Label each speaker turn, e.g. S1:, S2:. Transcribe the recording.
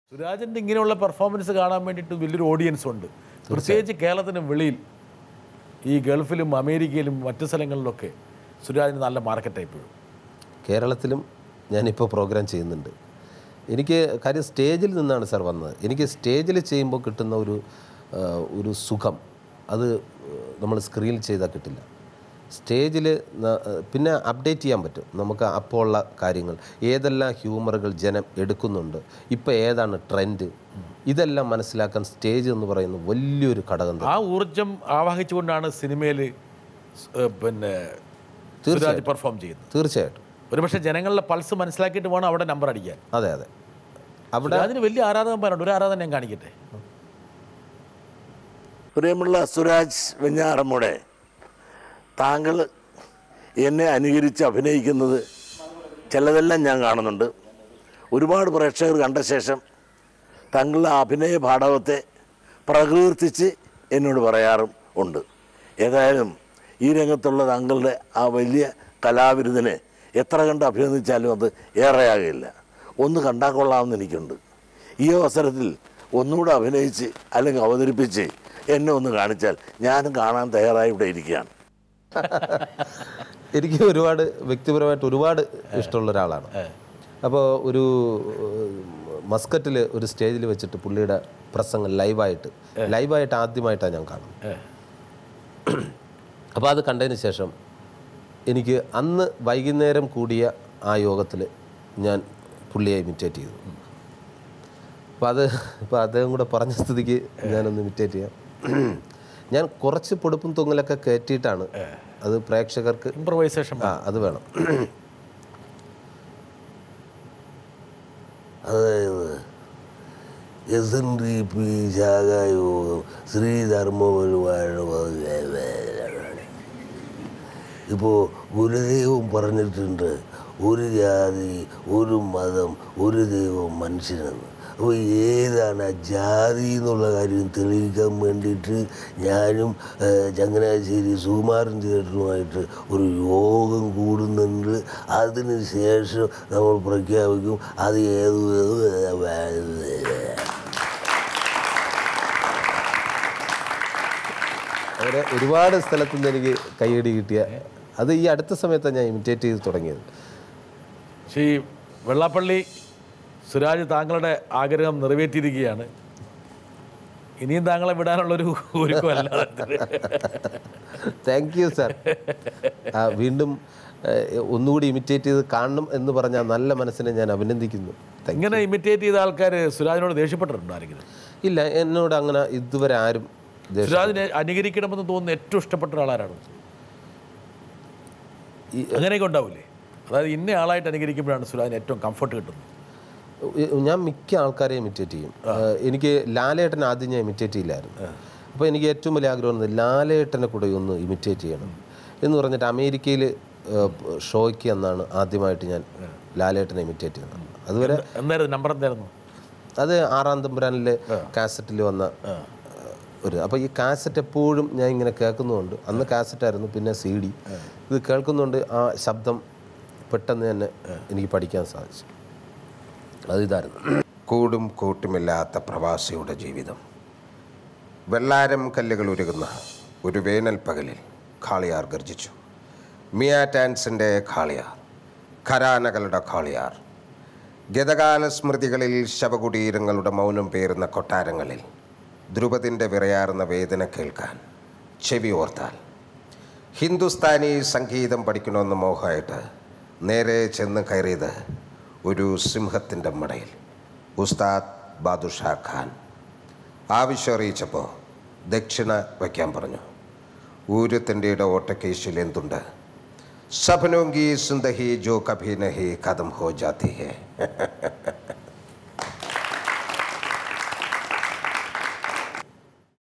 S1: സുരാജിൻ്റെ ഇങ്ങനെയുള്ള പെർഫോമൻസ് കാണാൻ വേണ്ടിയിട്ട് വലിയൊരു ഓഡിയൻസ് ഉണ്ട് പ്രത്യേകിച്ച് കേരളത്തിന് വെളിയിൽ ഈ ഗൾഫിലും അമേരിക്കയിലും മറ്റു സ്ഥലങ്ങളിലൊക്കെ സുരാജിന് നല്ല മാർക്കറ്റായി ഇപ്പോഴും
S2: കേരളത്തിലും ഞാനിപ്പോൾ പ്രോഗ്രാം ചെയ്യുന്നുണ്ട് എനിക്ക് കാര്യം സ്റ്റേജിൽ നിന്നാണ് സാർ വന്നത് എനിക്ക് സ്റ്റേജിൽ ചെയ്യുമ്പോൾ കിട്ടുന്ന ഒരു ആ, ഒരു സുഖം അത് നമ്മൾ സ്ക്രീനിൽ ചെയ്താൽ കിട്ടില്ല സ്റ്റേജിൽ പിന്നെ അപ്ഡേറ്റ് ചെയ്യാൻ പറ്റും നമുക്ക് അപ്പോൾ ഉള്ള കാര്യങ്ങൾ ഏതെല്ലാം ഹ്യൂമറുകൾ ജനം എടുക്കുന്നുണ്ട് ഇപ്പോൾ ഏതാണ് ട്രെൻഡ് ഇതെല്ലാം മനസ്സിലാക്കാൻ സ്റ്റേജ് എന്ന് പറയുന്ന വലിയൊരു ഘടകം തന്നെ
S1: ആ ഊർജം ആവാഹിച്ചുകൊണ്ടാണ് സിനിമയിൽ പിന്നെ സുരാജ് പെർഫോം ചെയ്യുന്നത്
S2: തീർച്ചയായിട്ടും
S1: ഒരുപക്ഷെ ജനങ്ങളുടെ പൾസ് മനസ്സിലാക്കിയിട്ട് വേണം അവിടെ നമ്പർ അടിക്കാൻ
S2: അതെ അതെ അവിടെ
S1: സുരാജിന് വലിയ ആരാധകന്മാരുണ്ട് ഒരു ആരാധന ഞാൻ കാണിക്കട്ടെ
S3: പ്രിയമുള്ള സുരാജ് വെഞ്ഞാറമ്മൂടെ താങ്കൾ എന്നെ അനുകരിച്ച് അഭിനയിക്കുന്നത് ചിലതെല്ലാം ഞാൻ കാണുന്നുണ്ട് ഒരുപാട് പ്രേക്ഷകർ കണ്ട ശേഷം താങ്കളുടെ അഭിനയ പാഠവത്തെ പ്രകീർത്തിച്ച് എന്നോട് പറയാറും ഉണ്ട് ഏതായാലും ഈ രംഗത്തുള്ള താങ്കളുടെ ആ വലിയ കലാവിരുദിനെ എത്ര കണ്ട് അഭിനന്ദിച്ചാലും അത് ഏറെയാകില്ല ഒന്ന് കണ്ടാൽ കൊള്ളാമെന്ന് എനിക്കുണ്ട് ഈ അവസരത്തിൽ ഒന്നുകൂടെ അഭിനയിച്ച് അല്ലെങ്കിൽ അവതരിപ്പിച്ച് എന്നെ ഒന്ന് കാണിച്ചാൽ ഞാനും കാണാൻ തയ്യാറായി ഇവിടെ ഇരിക്കുകയാണ്
S2: എനിക്ക് ഒരുപാട് വ്യക്തിപരമായിട്ട് ഒരുപാട് ഇഷ്ടമുള്ള ഒരാളാണ് അപ്പോൾ ഒരു മസ്കറ്റിൽ ഒരു സ്റ്റേജിൽ വെച്ചിട്ട് പുള്ളിയുടെ പ്രസംഗം ലൈവായിട്ട് ലൈവായിട്ട് ആദ്യമായിട്ടാണ് ഞാൻ കാണുന്നത് അപ്പോൾ അത് കണ്ടതിന് ശേഷം എനിക്ക് അന്ന് വൈകുന്നേരം കൂടിയ ആ യോഗത്തിൽ ഞാൻ പുള്ളിയെ ഇമിറ്റേറ്റ് ചെയ്തു അപ്പോൾ അത് ഇപ്പോൾ അദ്ദേഹം കൂടെ പറഞ്ഞ സ്ഥിതിക്ക് ഞാനൊന്ന് ഇമിറ്റേറ്റ് ചെയ്യാം ഞാൻ കുറച്ച് പൊടുപ്പും തൊങ്ങലൊക്കെ കയറ്റിയിട്ടാണ് അത് പ്രേക്ഷകർക്ക്
S1: ഇംപ്രവൈസേഷൻ
S2: ആ അത് വേണം
S3: അതായത് എസ് എൻ ഡി പി ശാഖായോഗം ശ്രീധർമ്മപരിപാലന ഇപ്പോൾ ഗുരുദൈവം പറഞ്ഞിട്ടുണ്ട് ഒരു ജാതി ഒരു മതം ഒരു ദൈവം മനുഷ്യനെന്ന് അപ്പോൾ ഏതാണ് ആ ജാതി എന്നുള്ള കാര്യം തെളിയിക്കാൻ വേണ്ടിയിട്ട് ഞാനും ഏഹ്, ചങ്ങനാശ്ശേരി സുകുമാരൻ തിയേറ്ററുമായിട്ട് ഒരു യോഗം കൂടുന്നുണ്ട് അതിന് ശേഷം നമ്മൾ പ്രഖ്യാപിക്കും അത് ഏത്
S2: അങ്ങനെ ഒരുപാട് സ്ഥലത്തു നിന്ന് എനിക്ക് കൈയടി കിട്ടിയ അത് ഈ അടുത്ത സമയത്താണ് ഞാൻ ഇമിറ്റേറ്റ് ചെയ്ത് തുടങ്ങിയത്
S1: ശ്രീ വെള്ളാപ്പള്ളി സുരാജ് താങ്കളുടെ ആഗ്രഹം നിറവേറ്റിയിരിക്കുകയാണ് ഇനിയും താങ്കളെ വിടാനുള്ളൊരു ഒരുക്കമല്ല
S2: താങ്ക് യു സാർ ആ വീണ്ടും ഏഹ്, ഒന്നുകൂടി ഇമിറ്റേറ്റ് ചെയ്ത് കാണണം എന്ന് പറഞ്ഞ ആ നല്ല മനസ്സിനെ ഞാൻ അഭിനന്ദിക്കുന്നു Thank you.
S1: ഇങ്ങനെ ഇമിറ്റേറ്റ് ചെയ്ത ആൾക്കാർ സുരാജിനോട് ദേഷ്യപ്പെട്ടിട്ടുണ്ടോ ആരെങ്കിലും
S2: ഇല്ല എന്നോട് അങ്ങനെ ഇതുവരെ ആരും ദേഷ്യം-
S1: സുരാജിനെ അനുകരിക്കണമെന്ന് തോന്നുന്ന ഏറ്റവും ഇഷ്ടപ്പെട്ട ഒരാളാരാണ് അങ്ങനെയൊക്കെ ഉണ്ടാവില്ലേ അതായത് ഇന്ന ആളായിട്ട് അനുകരിക്കുമ്പോഴാണ് സുരാജിന് ഏറ്റവും കംഫർട്ട് കിട്ടുന്നത്
S2: ഞാൻ മിക്ക ആൾക്കാരെ ഇമിറ്റേറ്റ് ചെയ്യും ഏഹ് എനിക്ക് ലാലേട്ടൻ ആദ്യം ഞാൻ ഇമിറ്റേറ്റ് ചെയ്യില്ലായിരുന്നു അപ്പോൾ എനിക്ക് ഏറ്റവും വലിയ ആഗ്രഹം ഇരുന്നത് ലാലേട്ടനെ കൂടെ ഒന്ന് ഇമിറ്റേറ്റ് ചെയ്യണം എന്ന് പറഞ്ഞിട്ട് അമേരിക്കയിൽ ഷോയ്ക്ക് എന്നാണ് ആദ്യമായിട്ട് ഞാൻ ലാലേട്ടനെ ഇമിറ്റേറ്റ് ചെയ്യുന്നത് അതുവരെ
S1: എന്തായിരുന്നു നമ്പർ എന്തായിരുന്നു
S2: അത് ആറാം തമ്പുരാനിലെ കാസറ്റിൽ വന്ന ഒരു അപ്പോൾ ഈ കാസറ്റ് എപ്പോഴും ഞാൻ ഇങ്ങനെ കേൾക്കുന്നുണ്ട് അന്ന് കാസറ്റായിരുന്നു പിന്നെ സി ഡി ഇത് കേൾക്കുന്നുണ്ട് ആ ശബ്ദം പെട്ടെന്ന് തന്നെ എനിക്ക് പഠിക്കാൻ സാധിച്ചു അതിതായിരുന്നു
S4: കൂടും കൂട്ടുമില്ലാത്ത പ്രവാസിയുടെ ജീവിതം വെള്ളാരം കല്ലുകൾ ഉരുകുന്ന ഒരു വേനൽ പകലിൽ കാളിയാർ ഗർജിച്ചു മിയ ടാൻസിൻ്റെ കാളിയാർ ഖരാനകളുടെ കാളിയാർ ഗതകാല സ്മൃതികളിൽ ശവകുടീരങ്ങളുടെ മൗനം പേറുന്ന കൊട്ടാരങ്ങളിൽ ധ്രുപതിൻ്റെ വിറയാർന്ന വേദന കേൾക്കാൻ ചെവി ഓർത്താൽ ഹിന്ദുസ്ഥാനി സംഗീതം പഠിക്കണമെന്ന് മോഹമായിട്ട് നേരെ ചെന്ന് കയറിയത് ഒരു സിംഹത്തിൻ്റെ മടയിൽ ഉസ്താദ് ബാദുഷാ ഖാൻ ആവശ്യം അറിയിച്ചപ്പോൾ ദക്ഷിണ വയ്ക്കാൻ പറഞ്ഞു ഊരുത്തിൻ്റെ ഓട്ടക്കേശിൽ എന്തുണ്ട് സപനോങ്കി സുന്ദഹി ജോ കഭി നഹി കഥം ഹോ ജാതി ഹേ